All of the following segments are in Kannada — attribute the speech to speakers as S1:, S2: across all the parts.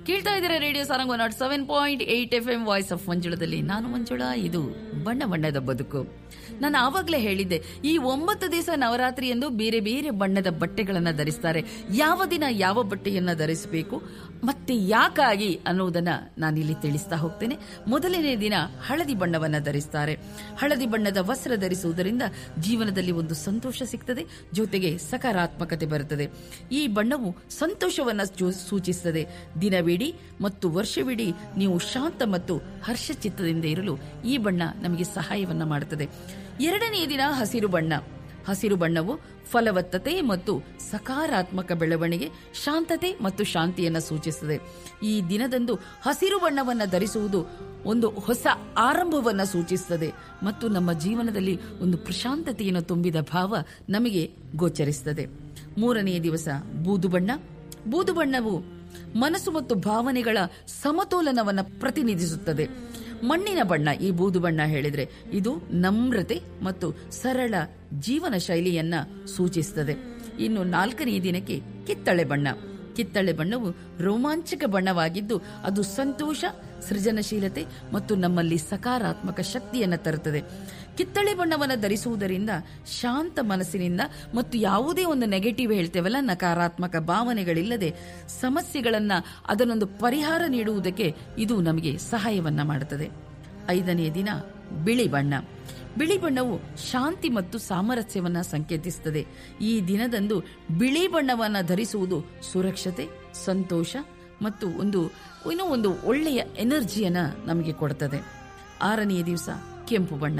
S1: ಕೇಳ್ತಾ ಇದ್ದೀರಾ radio Sarang one not seven point eight F M voice of ಮಂಜುಳದಲ್ಲಿ ನಾನು ಮಂಜುಳಾ ಇದು ಬಣ್ಣ ಬಣ್ಣದ ಬದುಕು ನಾನು ಆವಾಗಲೇ ಹೇಳಿದ್ದೆ ಈ ಒಂಬತ್ತು ದಿವಸ ನವರಾತ್ರಿ ಎಂದು ಬೇರೆ ಬೇರೆ ಬಣ್ಣದ ಬಟ್ಟೆಗಳನ್ನ ಧರಿಸ್ತಾರೆ ಯಾವ ದಿನ ಯಾವ ಬಟ್ಟೆಯನ್ನ ಧರಿಸಬೇಕು ಮತ್ತೆ ಯಾಕಾಗಿ ಅನ್ನುವುದನ್ನ ನಾನಿಲ್ಲಿ ತಿಳಿಸ್ತಾ ಹೋಗ್ತೇನೆ ಮೊದಲನೇ ದಿನ ಹಳದಿ ಬಣ್ಣವನ್ನ ಧರಿಸ್ತಾರೆ ಹಳದಿ ಬಣ್ಣದ ವಸ್ತ್ರ ಧರಿಸುವುದರಿಂದ ಜೀವನದಲ್ಲಿ ಒಂದು ಸಂತೋಷ ಸಿಗ್ತದೆ ಜೊತೆಗೆ ಸಕಾರಾತ್ಮಕತೆ ಬರುತ್ತದೆ ಈ ಬಣ್ಣವು ಸಂತೋಷವನ್ನ ಜೋ- ಸೂಚಿಸುತ್ತದೆ ದಿನವಿಡೀ ಮತ್ತು ವರ್ಷವಿಡೀ ನೀವು ಶಾಂತ ಮತ್ತು ಹರ್ಷಚಿತ್ತದಿಂದ ಇರಲು ಈ ಬಣ್ಣ ನಮಗೆ ಸಹಾಯವನ್ನ ಮಾಡುತ್ತದೆ ಎರಡನೇ ದಿನ ಹಸಿರು ಬಣ್ಣ ಹಸಿರು ಬಣ್ಣವು ಫಲವತ್ತತೆ ಮತ್ತು ಸಕಾರಾತ್ಮಕ ಬೆಳವಣಿಗೆ ಶಾಂತತೆ ಮತ್ತು ಶಾಂತಿಯನ್ನು ಸೂಚಿಸುತ್ತದೆ ಈ ದಿನದಂದು ಹಸಿರು ಬಣ್ಣವನ್ನು ಧರಿಸುವುದು ಒಂದು ಹೊಸ ಆರಂಭವನ್ನು ಸೂಚಿಸುತ್ತದೆ ಮತ್ತು ನಮ್ಮ ಜೀವನದಲ್ಲಿ ಒಂದು ಪ್ರಶಾಂತತೆಯನ್ನು ತುಂಬಿದ ಭಾವ ನಮಗೆ ಗೋಚರಿಸುತ್ತದೆ ಮೂರನೆಯ ದಿವಸ ಬೂದು ಬಣ್ಣ ಬೂದು ಬಣ್ಣವು ಮನಸ್ಸು ಮತ್ತು ಭಾವನೆಗಳ ಸಮತೋಲನವನ್ನು ಪ್ರತಿನಿಧಿಸುತ್ತದೆ ಮಣ್ಣಿನ ಬಣ್ಣ ಈ ಬೂದು ಬಣ್ಣ ಹೇಳಿದ್ರೆ ಇದು ನಮ್ರತೆ ಮತ್ತು ಸರಳ ಜೀವನ ಶೈಲಿಯನ್ನ ಸೂಚಿಸುತ್ತದೆ ಇನ್ನು ನಾಲ್ಕನೇ ದಿನಕ್ಕೆ ಕಿತ್ತಳೆ ಬಣ್ಣ ಕಿತ್ತಳೆ ಬಣ್ಣವು ರೋಮಾಂಚಕ ಬಣ್ಣವಾಗಿದ್ದು ಅದು ಸಂತೋಷ ಸೃಜನಶೀಲತೆ ಮತ್ತು ನಮ್ಮಲ್ಲಿ ಸಕಾರಾತ್ಮಕ ಶಕ್ತಿಯನ್ನು ತರುತ್ತದೆ ಕಿತ್ತಳೆ ಬಣ್ಣವನ್ನು ಧರಿಸುವುದರಿಂದ ಶಾಂತ ಮನಸ್ಸಿನಿಂದ ಮತ್ತು ಯಾವುದೇ ಒಂದು ನೆಗೆಟಿವ್ ಹೇಳ್ತೇವಲ್ಲ ನಕಾರಾತ್ಮಕ ಭಾವನೆಗಳಿಲ್ಲದೆ ಸಮಸ್ಯೆಗಳನ್ನ ಅದನ್ನೊಂದು ಪರಿಹಾರ ನೀಡುವುದಕ್ಕೆ ಇದು ನಮಗೆ ಸಹಾಯವನ್ನ ಮಾಡುತ್ತದೆ ಐದನೇ ದಿನ ಬಿಳಿ ಬಣ್ಣ ಬಿಳಿ ಬಣ್ಣವು ಶಾಂತಿ ಮತ್ತು ಸಾಮರಸ್ಯವನ್ನ ಸಂಕೇತಿಸುತ್ತದೆ ಈ ದಿನದಂದು ಬಿಳಿ ಬಣ್ಣವನ್ನ ಧರಿಸುವುದು ಸುರಕ್ಷತೆ ಸಂತೋಷ ಮತ್ತು ಒಂದು ಏನೋ ಒಂದು ಒಳ್ಳೆಯ ಎನರ್ಜಿಯನ್ನ ನಮಗೆ ಕೊಡುತ್ತದೆ ಆರನೆಯ ದಿವಸ ಕೆಂಪು ಬಣ್ಣ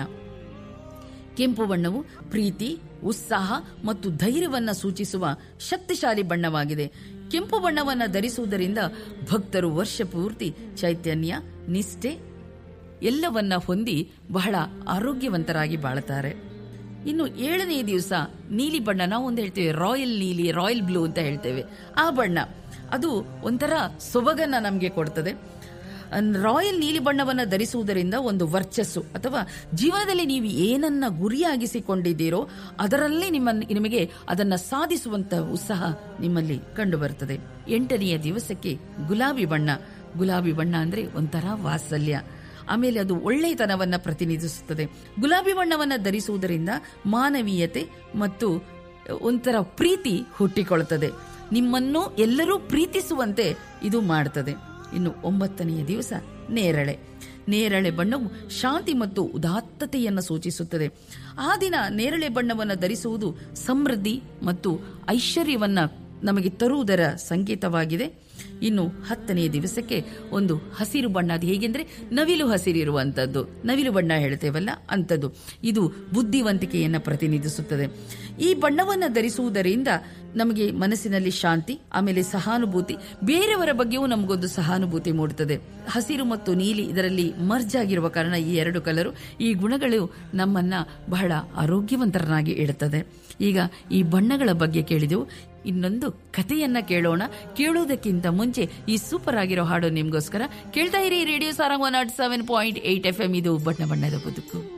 S1: ಕೆಂಪು ಬಣ್ಣವು ಪ್ರೀತಿ ಉತ್ಸಾಹ ಮತ್ತು ಧೈರ್ಯವನ್ನ ಸೂಚಿಸುವ ಶಕ್ತಿಶಾಲಿ ಬಣ್ಣವಾಗಿದೆ ಕೆಂಪು ಬಣ್ಣವನ್ನ ಧರಿಸುವುದರಿಂದ ಭಕ್ತರು ವರ್ಷ ಪೂರ್ತಿ ಚೈತನ್ಯ ನಿಷ್ಠೆ ಎಲ್ಲವನ್ನ ಹೊಂದಿ ಬಹಳ ಆರೋಗ್ಯವಂತರಾಗಿ ಬಾಳುತ್ತಾರೆ ಇನ್ನು ಏಳನೇ ದಿವಸ ನೀಲಿ ಬಣ್ಣ ನಾವು ಒಂದು ಹೇಳ್ತೇವೆ ರಾಯಲ್ ನೀಲಿ ರಾಯಲ್ ಬ್ಲೂ ಅಂತ ಹೇಳ್ತೇವೆ ಆ ಬಣ್ಣ ಅದು ಒಂಥರ ಸೊಬಗನ್ನ ನಮಗೆ ಕೊಡ್ತದೆ ಅನ್- ರಾಯಲ್ ನೀಲಿ ಬಣ್ಣವನ್ನು ಧರಿಸುವುದರಿಂದ ಒಂದು ವರ್ಚಸ್ಸು ಅಥವಾ ಜೀವನದಲ್ಲಿ ನೀವು ಏನನ್ನ ಗುರಿಯಾಗಿಸಿಕೊಂಡಿದ್ದೀರೋ ಅದರಲ್ಲೇ ನಿಮ್ಮ ನಿಮಗೆ ಅದನ್ನ ಸಾಧಿಸುವಂತ ಉತ್ಸಾಹ ನಿಮ್ಮಲ್ಲಿ ಕಂಡು ಬರುತ್ತದೆ ಎಂಟನೆಯ ದಿವಸಕ್ಕೆ ಗುಲಾಬಿ ಬಣ್ಣ ಗುಲಾಬಿ ಬಣ್ಣ ಅಂದ್ರೆ ಒಂಥರ ವಾತ್ಸಲ್ಯ ಆಮೇಲೆ ಅದು ಒಳ್ಳೆಯತನವನ್ನ ಪ್ರತಿನಿಧಿಸುತ್ತದೆ ಗುಲಾಬಿ ಬಣ್ಣವನ್ನ ಧರಿಸುವುದರಿಂದ ಮಾನವೀಯತೆ ಮತ್ತು ಒಂಥರ ಪ್ರೀತಿ ಹುಟ್ಟಿಕೊಳ್ಳುತ್ತದೆ ನಿಮ್ಮನ್ನು ಎಲ್ಲರೂ ಪ್ರೀತಿಸುವಂತೆ ಇದು ಮಾಡುತ್ತದೆ ಇನ್ನು ಒಂಬತ್ತನೆಯ ದಿವಸ ನೇರಳೆ ನೇರಳೆ ಬಣ್ಣವು ಶಾಂತಿ ಮತ್ತು ಉದಾತ್ತತೆಯನ್ನು ಸೂಚಿಸುತ್ತದೆ ಆ ದಿನ ನೇರಳೆ ಬಣ್ಣವನ್ನು ಧರಿಸುವುದು ಸಮೃದ್ಧಿ ಮತ್ತು ಐಶ್ವರ್ಯವನ್ನ ನಮಗೆ ತರುವುದರ ಸಂಕೇತವಾಗಿದೆ ಇನ್ನು ಹತ್ತನೆಯ ದಿವಸಕ್ಕೆ ಒಂದು ಹಸಿರು ಬಣ್ಣ ಅದು ಹೇಗೆಂದ್ರೆ ನವಿಲು ಹಸಿರಿರುವಂತದ್ದು ನವಿಲು ಬಣ್ಣ ಹೇಳ್ತೇವಲ್ಲ ಅಂಥದ್ದು ಇದು ಬುದ್ಧಿವಂತಿಕೆಯನ್ನು ಪ್ರತಿನಿಧಿಸುತ್ತದೆ ಈ ಬಣ್ಣವನ್ನು ಧರಿಸುವುದರಿಂದ ನಮಗೆ ಮನಸ್ಸಿನಲ್ಲಿ ಶಾಂತಿ ಆಮೇಲೆ ಸಹಾನುಭೂತಿ ಬೇರೆಯವರ ಬಗ್ಗೆಯೂ ನಮಗೊಂದು ಸಹಾನುಭೂತಿ ಮೂಡುತ್ತದೆ ಹಸಿರು ಮತ್ತು ನೀಲಿ ಇದರಲ್ಲಿ ಮರ್ಜ್ ಆಗಿರುವ ಕಾರಣ ಈ ಎರಡು ಕಲರು ಈ ಗುಣಗಳು ನಮ್ಮನ್ನ ಬಹಳ ಆರೋಗ್ಯವಂತರನ್ನಾಗಿ ಇಡುತ್ತದೆ ಈಗ ಈ ಬಣ್ಣಗಳ ಬಗ್ಗೆ ಕೇಳಿದೆವು ಇನ್ನೊಂದು ಕಥೆಯನ್ನ ಕೇಳೋಣ ಕೇಳುವುದಕ್ಕಿಂತ ಮುಂಚೆ ಈ ಸೂಪರ್ ಆಗಿರೋ ಹಾಡು ನಿಮ್ಗೋಸ್ಕರ ಕೇಳ್ತಾ ಇರಿ radio Sarang one not seven point eight F M ಇದು ಬಣ್ಣ ಬಣ್ಣದ ಬದುಕು